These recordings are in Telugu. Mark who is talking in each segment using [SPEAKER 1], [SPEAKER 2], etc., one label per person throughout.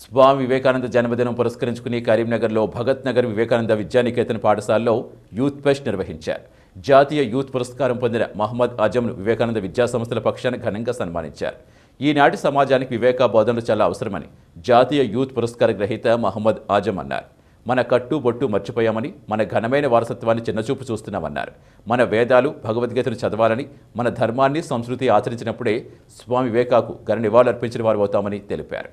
[SPEAKER 1] స్వామి వివేకానంద జన్మదినం పురస్కరించుకుని కరీంనగర్లో భగత్ నగర్ వివేకానంద విద్యానికేతన్ పాఠశాలలో యూత్ ఫెస్ట్ నిర్వహించారు జాతీయ యూత్ పురస్కారం పొందిన మహమ్మద్ అజంను వివేకానంద విద్యా సంస్థల పక్షాన ఘనంగా సన్మానించారు ఈనాటి సమాజానికి వివేక బోధనలు చాలా అవసరమని జాతీయ యూత్ పురస్కార గ్రహీత మహమ్మద్ ఆజం అన్నారు మన కట్టు బొట్టు మర్చిపోయామని మన ఘనమైన వారసత్వాన్ని చిన్నచూపు చూస్తున్నామన్నారు మన వేదాలు భగవద్గీతను చదవాలని మన ధర్మాన్ని సంస్కృతి ఆచరించినప్పుడే స్వామి వివేకాకు ఘన నివాళులర్పించిన వారు అవుతామని తెలిపారు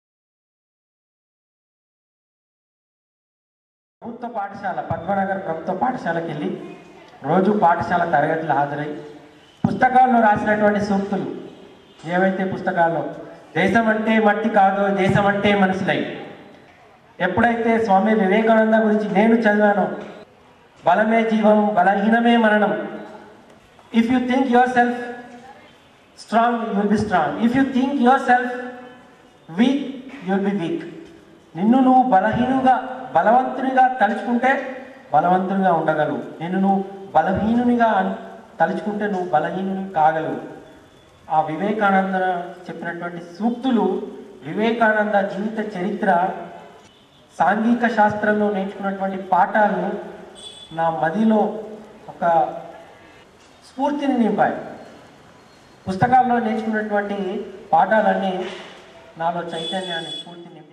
[SPEAKER 2] ప్రభుత్వ పాఠశాల పద్మనగర్ ప్రభుత్వ పాఠశాలకు వెళ్ళి రోజు పాఠశాల తరగతులు హాజరై పుస్తకాల్లో రాసినటువంటి సూక్తులు ఏవైతే పుస్తకాల్లో దేశం అంటే మట్టి కాదు దేశం అంటే మనుషులై ఎప్పుడైతే స్వామి వివేకానంద గురించి నేను చదివానో బలమే జీవం బలహీనమే మరణం if you think yourself strong you will be strong if you think yourself weak you will be weak నిన్ను నువ్వు బలహీనుగా బలవంతునిగా తలుచుకుంటే బలవంతునిగా ఉండగలవు నిన్ను నువ్వు బలహీనునిగా అన్- తలుచుకుంటే నువ్వు బలహీనుని కాగలవు ఆ వివేకానంద చెప్పినటువంటి సూక్తులు వివేకానంద జీవిత చరిత్ర సాంఘిక శాస్త్రంలో నేర్చుకున్నటువంటి పాఠాలు నా మదిలో ఒక స్ఫూర్తిని నింపాయి పుస్తకాల్లో నేర్చుకున్నటువంటి పాఠాలన్నీ నాలో చైతన్యాన్ని స్ఫూర్తిని నింపాయి